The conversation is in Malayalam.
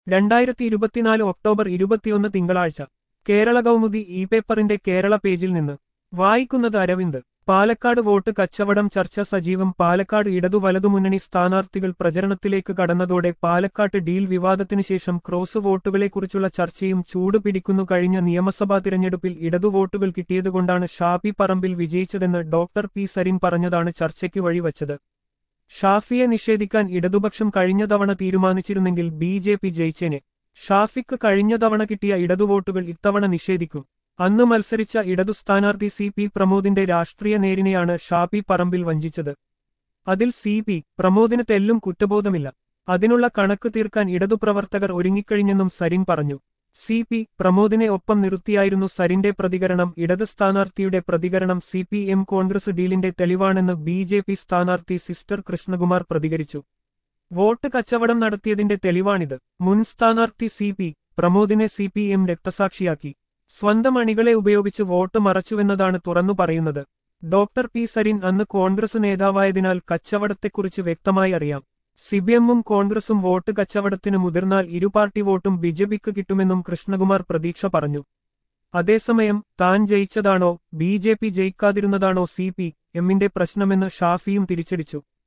രണ്ടായിരത്തി ഇരുപത്തിനാല് ഒക്ടോബർ ഇരുപത്തിയൊന്ന് തിങ്കളാഴ്ച കേരള കൗമുദി ഇ പേപ്പറിന്റെ കേരള പേജിൽ നിന്ന് വായിക്കുന്നത് അരവിന്ദ് പാലക്കാട് വോട്ട് കച്ചവടം ചർച്ച സജീവം പാലക്കാട് ഇടതു വലതുമുന്നണി സ്ഥാനാർത്ഥികൾ പ്രചരണത്തിലേക്ക് കടന്നതോടെ പാലക്കാട്ട് ഡീൽ വിവാദത്തിനു ശേഷം ക്രോസ് വോട്ടുകളെക്കുറിച്ചുള്ള ചർച്ചയും ചൂട് പിടിക്കുന്നു കഴിഞ്ഞ നിയമസഭാ തിരഞ്ഞെടുപ്പിൽ ഇടതു വോട്ടുകൾ കിട്ടിയതുകൊണ്ടാണ് ഷാഫി പറമ്പിൽ വിജയിച്ചതെന്ന് ഡോക്ടർ പി സരിൻ പറഞ്ഞതാണ് ചർച്ചയ്ക്ക് വഴിവച്ചത് ഷാഫിയെ നിഷേധിക്കാൻ ഇടതുപക്ഷം കഴിഞ്ഞ തവണ തീരുമാനിച്ചിരുന്നെങ്കിൽ ബി ജെ പി ജയിച്ചേനെ ഷാഫിക്ക് കഴിഞ്ഞ തവണ കിട്ടിയ ഇടതുവോട്ടുകൾ ഇത്തവണ നിഷേധിക്കും അന്ന് മത്സരിച്ച ഇടതു സ്ഥാനാർത്ഥി സി പി പ്രമോദിന്റെ രാഷ്ട്രീയ നേരിനെയാണ് ഷാഫി പറമ്പിൽ വഞ്ചിച്ചത് അതിൽ സി പി പ്രമോദിന് തെല്ലും കുറ്റബോധമില്ല അതിനുള്ള കണക്ക് തീർക്കാൻ ഇടതു പ്രവർത്തകർ ഒരുങ്ങിക്കഴിഞ്ഞെന്നും സരിൻ പറഞ്ഞു സി പി പ്രമോദിനെ ഒപ്പം നിർത്തിയായിരുന്നു സരിന്റെ പ്രതികരണം ഇടത് സ്ഥാനാർത്ഥിയുടെ പ്രതികരണം സി പി എം കോൺഗ്രസ് ഡീലിന്റെ തെളിവാണെന്ന് ബി ജെ പി സ്ഥാനാർത്ഥി സിസ്റ്റർ കൃഷ്ണകുമാർ പ്രതികരിച്ചു വോട്ട് കച്ചവടം നടത്തിയതിന്റെ തെളിവാണിത് മുൻ സ്ഥാനാർത്ഥി സി പി പ്രമോദിനെ സി പി എം രക്തസാക്ഷിയാക്കി സ്വന്തം അണികളെ ഉപയോഗിച്ച് വോട്ട് മറച്ചുവെന്നതാണ് തുറന്നു പറയുന്നത് ഡോക്ടർ പി സരിൻ അന്ന് കോൺഗ്രസ് നേതാവായതിനാൽ കച്ചവടത്തെക്കുറിച്ച് വ്യക്തമായി അറിയാം സിപിഎമ്മും കോൺഗ്രസും വോട്ട് കച്ചവടത്തിന് മുതിർന്നാൽ ഇരു പാർട്ടി വോട്ടും ബിജെപിക്ക് കിട്ടുമെന്നും കൃഷ്ണകുമാർ പ്രതീക്ഷ പറഞ്ഞു അതേസമയം താൻ ജയിച്ചതാണോ ബി ജെ പി ജയിക്കാതിരുന്നതാണോ സി പി എമ്മിന്റെ പ്രശ്നമെന്ന് ഷാഫിയും തിരിച്ചടിച്ചു